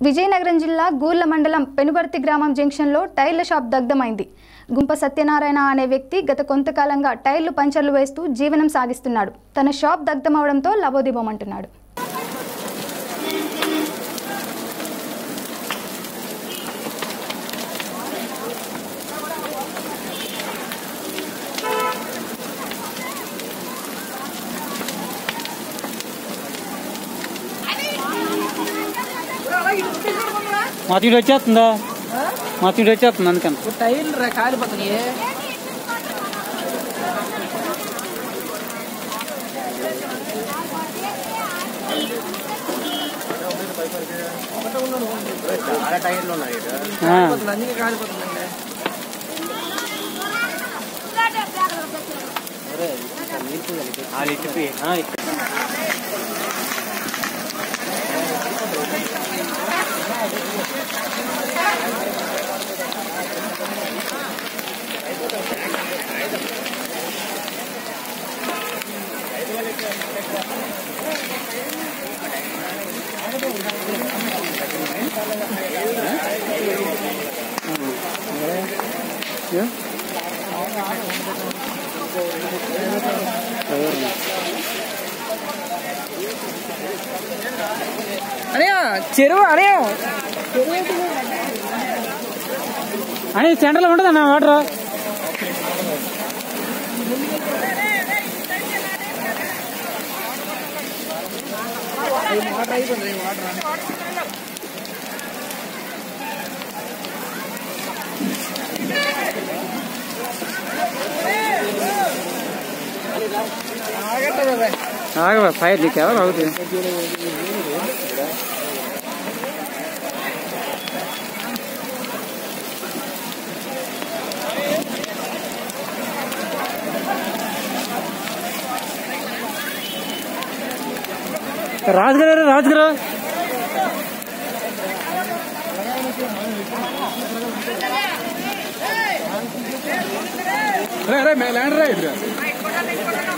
విజయనగరం జిల్లా గూర్ల మండలం పెనుబర్తి గ్రామం జంక్షన్లో టైర్ల షాప్ దగ్ధమైంది గుంప సత్యనారాయణ అనే వ్యక్తి గత కొంతకాలంగా టైర్లు పంచర్లు వేస్తూ జీవనం సాగిస్తున్నాడు తన షాప్ దగ్ధమవడంతో లబోదిబోమంటున్నాడు మా తీడు వచ్చేస్తుందా మా తీడు వచ్చేస్తుంది అందుకని టైర్లు రా కాలిపోతున్నాయి చాలా టైర్లు ఉన్నాయి ఇక్కడ. ఆ, కాలిపోతుంది అందుకే కాలిపోతుందండి ఆ లిటిపి, ఆ, ఇక్కడ. అనయా చెరువు అనయా అని సెంటర్లో ఉండదన్న వాటర్ వాటర్ అయిపోతుంది వాటర్ ఆగట్లేదు బాబాయ్ ఆగ ఫైర్ నీకు ఎవరు అవుతుంది రాజుగారు రాజుగారు రే రే మే ల్యాండ్ రా ఇద్దరు